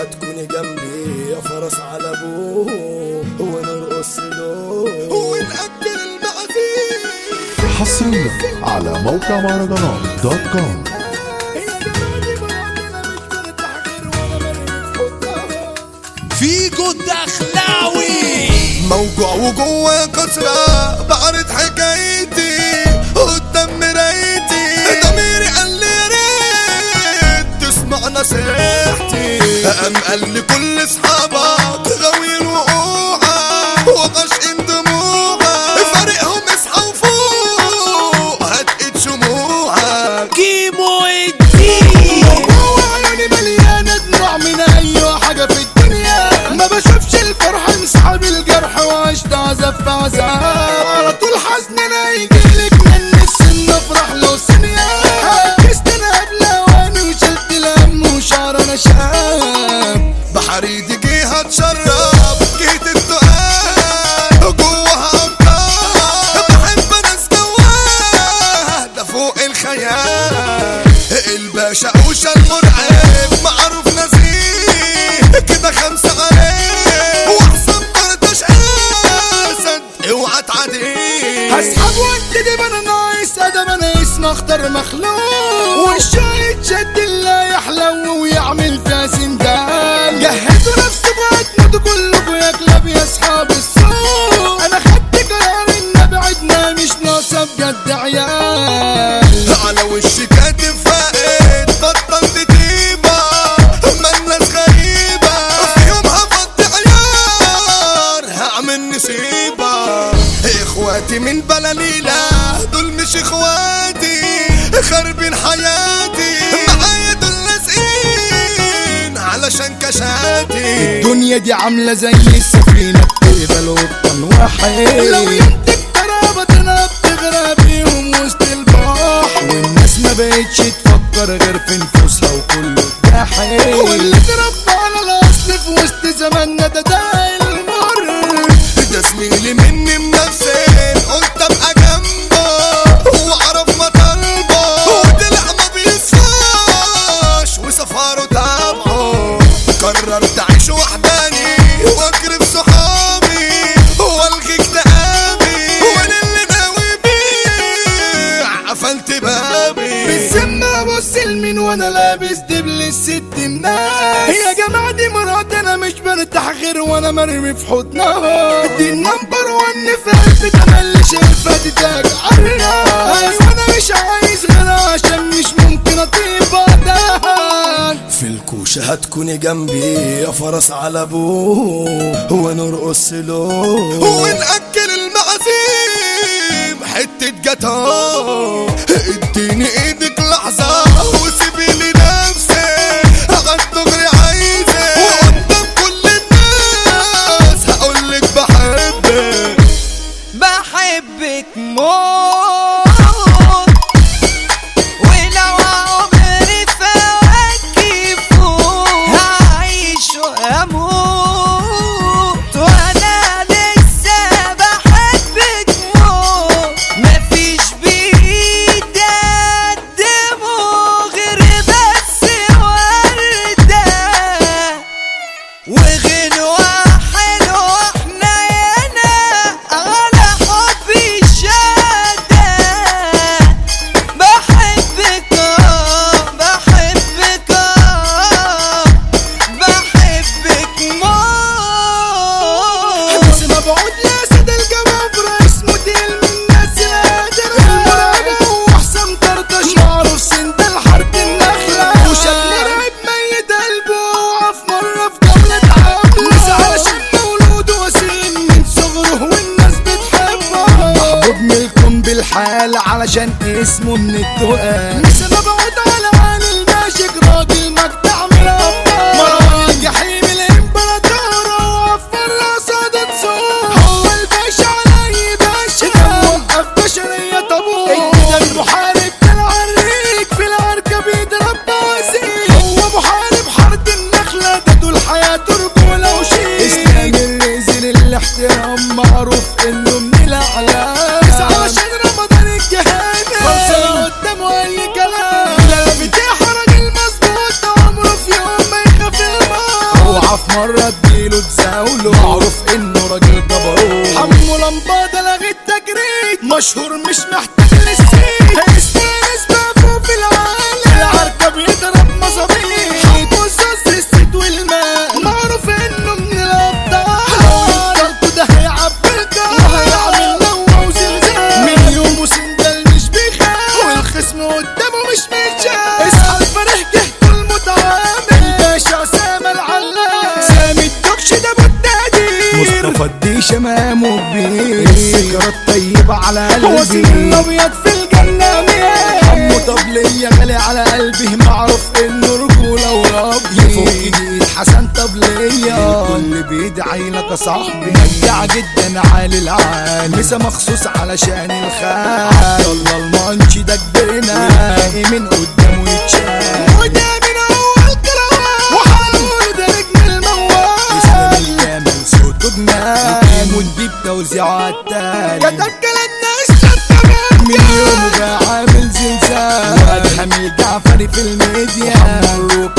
هتكوني جنبي يا فرس على ابوه ونرقص له ونأكل المعازيم حصريا على موقع مهرجانات دوت كوم فيجو الدخلاوي موجوع وجوه كسرة بعرض حكايتي قدام مرايتي ضميري قال لي يا ريت تسمع نصيحتي قام قال لكل اصحابك غاوي الوقوعة وغشقين دموعك فارقهم اصحى وفوق هتقيد شموعك كيمو الدين جوه عيوني مليانة دموع من أي حاجة في الدنيا ما بشوفش الفرح مسحب الجرح وعشت عذاب في عذاب على طول حزن أنا يجيلك من السن أفرح له ثانية عكست أنا قبل أواني وشلت الهم وشعر أنا شاب بحريدي جه هتشرب جيت التقال جوه أبطال بحب أنا استواه ده فوق الخيال الباشا وش المرعب معروف نزيه كده خمسة عليه واحسن بردش اسد اوعى تعديه هسحب وانتدي انا ناقص ادب انا اسم اختار مخلوق والشاي يتشد اللي يحلو ويعمل فيها سندان جهزوا نفسكم هتموتوا كلكم يا كلاب يا اصحاب السوق انا خدت قرار ان ابعدنا مش ناقصه بجد عيال على وشي كاتب فائد بطلت تيبة ما الناس غريبة في يوم هفض عيار هعمل نسيبة اخواتي من بلاليلة دول مش اخواتي خربين حياتي معايا دول لازقين علشان كشاتي الدنيا دي عاملة زي السفينة بتقبل وطن واحد لو ينتج قرابتنا بتغرق بيهم وسط البحر والناس ما بقتش تفكر غير في نفوسها وكله جاحد واللي اتربى على الاصل في وسط زماننا ده ده المر ده زميلي مني منفسين قلت ابقى جنبه واعرف مطالبه وطلع ما بيصفاش وسفاره تابعه قررت اعيش وحداني واكرف صحابي والغي اكتئابي وانا اللي ناوي بيه قفلت بابي بالسمة بص لمين وانا لابس دبل الست الناس يا جماعة دي مرات انا مش برتاح غير وانا مرمي في حضنها دي النمبر وان في قلبي تملي شايفها تتاج عالراس وانا مش عايز غيرها عشان مش ممكن اطيب بعدها في الكوشة هتكوني جنبي يا فرس على ابوه ونرقص له ونأكل المعازيم حتة جاتو اديني ايدك لحظة وسيبي لي نفسي هغد دغري عايزك وقدام كل الناس هقولك بحبك بحبك موت ولو عمري فواكي فوق هعيش واموت وانا لسه بحبك موت مفيش بايدي اقدمه غير بس وردة وغنوة حلوة حنينة على حبي شادة بحبك آه، بحبك آه، بحبك موت بس مبعوث لاسد الجبابرة اسمه ديل من الناس القادر المراجع وحسام طرطش معروف سند الحرب النخلة وشل رعب ميت قلبه وقف مرة في جولة عاملة مش علشان مولود وسيم من صغره والناس بتحبه محبوب ملكم بالحال علشان اسمه من التقال مش مبعوث على عين الماشي راجل مجدع من الأبطال مروان الجحيم الإمبراطورة وقف الرصادة صوت هو الباشا على أي باشا ده موقف بشرية طابور ده المحارب ده العريك في العركة بيضرب بوازيك هو محارب حرب النخلة ده طول حياته رجولة وشيك اسلام الرزل الاحترام معروف انه من الاعلام بس علشان رمضان الجهاد خلصنا قدامه اي كلام لا لا بتاع راجل مظبوط عمره في يوم ما يخاف الموت مرة تجيله تزاوله معروف انه راجل جبروت حمو لمبادة لغي التجريد مشهور مش محتاج للسيد اسمه نسبة فوق في العالم العركة بيضرب مصابيح حمو الزاز السيد والماء معروف انه من الابطال لو الكلب ده هيعبرك وهيعمل نوع وزلزال من يوم وسندل مش بيخاف والخصم قدامه مش متشاف اصحى الفرح جهته المتعامل باشا اسامة العلام سامي الدكش ده بالتقدير مصطفى الديشة مامو كبير السكرة الطيبة على وسيم قلبي الابيض في الجنة مياه حمو طب ليا غالي على قلبي معروف انه رجولة وربي يفوق ايد حسن طب ليا كل بيدعي لك يا صاحبي مجدع جدا عالي العال مسا مخصوص علشان الخال الله المانشي ده كبرنا باقي من قدامه يتشال وده من اول كروان وحنقول ده نجم اسلام الموال الجمل صوته جنان ونجيب توزيعه التالي كتب كلامنا الشطة من يومه بقى عامل زلزال وادهم الجعفري في الميديا